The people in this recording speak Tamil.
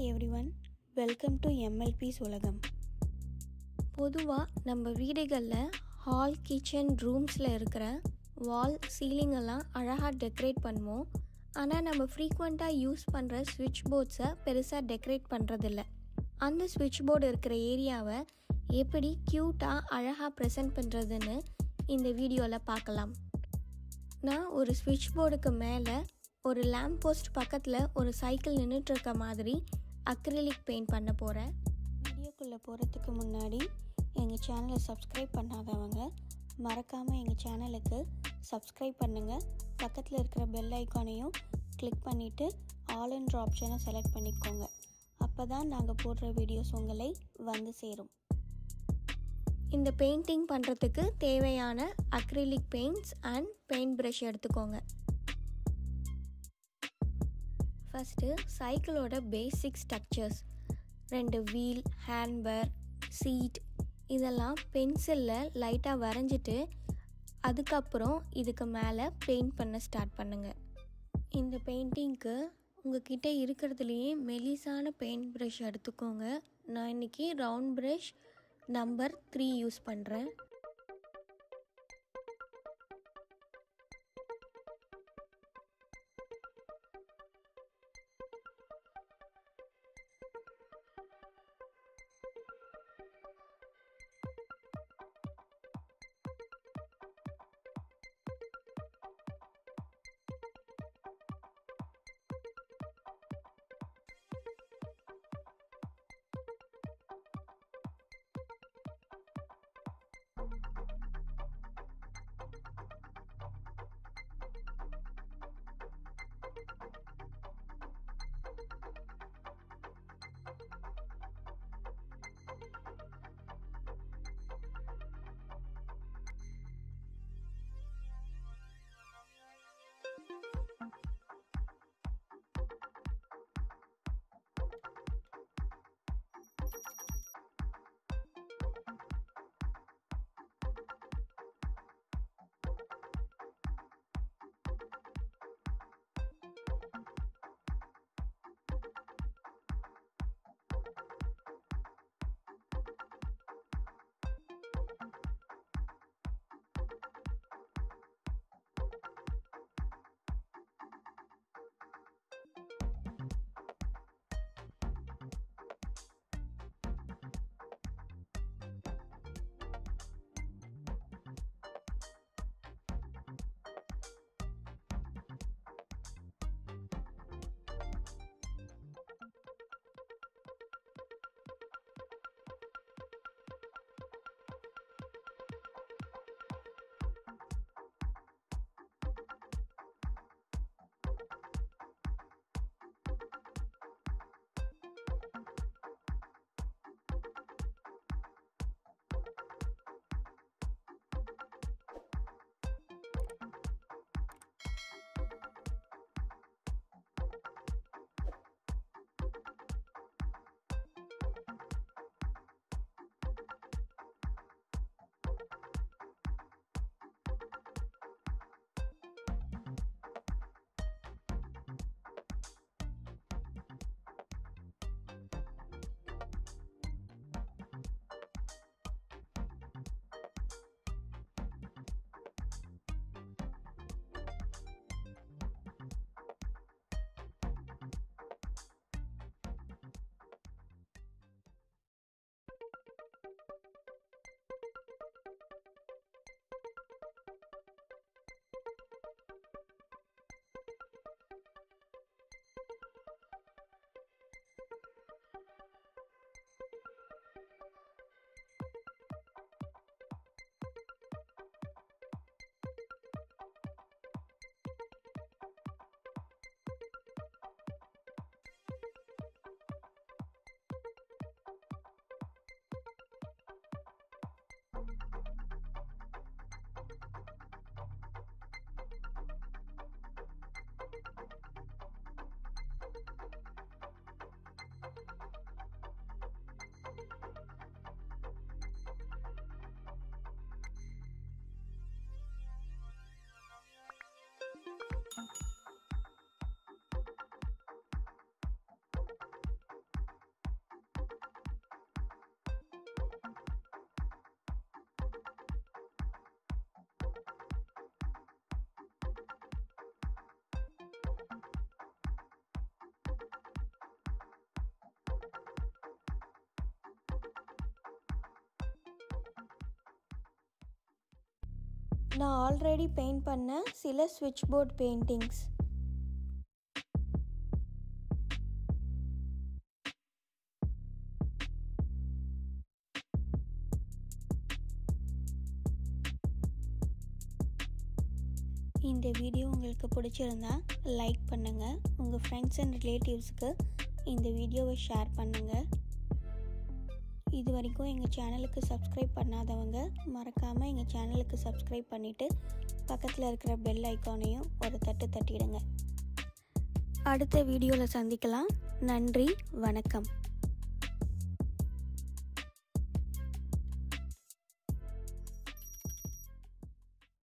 எவ்ரிவன் வெல்கம் டு எம்எல்பிஸ் உலகம் பொதுவாக நம்ம வீடுகளில் ஹால் கிச்சன் ரூம்ஸில் இருக்கிற வால் சீலிங் எல்லாம் அழகாக டெக்கரேட் பண்ணுவோம் ஆனால் நம்ம ஃப்ரீக்வெண்ட்டாக யூஸ் பண்ணுற ஸ்விட்ச் போர்ட்ஸை பெருசாக டெக்கரேட் பண்ணுறதில்ல அந்த ஸ்விட்ச் போர்டு இருக்கிற ஏரியாவை எப்படி க்யூட்டாக அழகாக ப்ரெசென்ட் பண்ணுறதுன்னு இந்த வீடியோவில் பார்க்கலாம் நான் ஒரு ஸ்விட்ச் போர்டுக்கு மேலே ஒரு லேம்ப் போஸ்ட் பக்கத்தில் ஒரு சைக்கிள் நின்றுட்டு இருக்க மாதிரி அக்ரிலிக் பெயிண்ட் பண்ண போகிறேன் வீடியோக்குள்ளே போகிறதுக்கு முன்னாடி எங்கள் சேனலை சப்ஸ்கிரைப் பண்ணாதவங்க மறக்காமல் எங்கள் சேனலுக்கு சப்ஸ்கிரைப் பண்ணுங்கள் பக்கத்தில் இருக்கிற பெல் ஐக்கானையும் கிளிக் பண்ணிவிட்டு ஆல் என்ற ஆப்ஷனை செலக்ட் பண்ணிக்கோங்க அப்போ தான் நாங்கள் போடுற வீடியோஸ் உங்களை வந்து சேரும் இந்த பெயிண்டிங் பண்ணுறதுக்கு தேவையான acrylic paints and paint brush எடுத்துக்கோங்க ஃபஸ்ட்டு சைக்கிளோட பேசிக் ஸ்ட்ரக்சர்ஸ் ரெண்டு வீல் ஹேண்ட்பர் சீட் இதெல்லாம் பென்சிலில் லைட்டாக வரைஞ்சிட்டு அதுக்கப்புறம் இதுக்கு மேலே பெயிண்ட் பண்ண ஸ்டார்ட் பண்ணுங்கள் இந்த பெயிண்டிங்க்கு உங்ககிட்ட இருக்கிறதுலையே மெலிசான பெயிண்ட் ப்ரஷ் எடுத்துக்கோங்க நான் இன்றைக்கி round brush number three use பண்ணுறேன் நான் ஆல்ரெடி பெயிண்ட் பண்ண சில ஸ்விட்ச் போர்ட் பெயிண்டிங்ஸ் இந்த வீடியோ உங்களுக்கு பிடிச்சிருந்தா லைக் பண்ணுங்கள் உங்கள் ஃப்ரெண்ட்ஸ் அண்ட் ரிலேட்டிவ்ஸுக்கு இந்த வீடியோவை ஷேர் பண்ணுங்கள் இது வரைக்கும் எங்கள் சேனலுக்கு சப்ஸ்கிரைப் பண்ணாதவங்க மறக்காமல் எங்கள் சேனலுக்கு சப்ஸ்கிரைப் பண்ணிவிட்டு பக்கத்தில் இருக்கிற பெல் ஐக்கானையும் ஒரு தட்டு தட்டிடுங்க அடுத்த வீடியோவில் சந்திக்கலாம் நன்றி வணக்கம்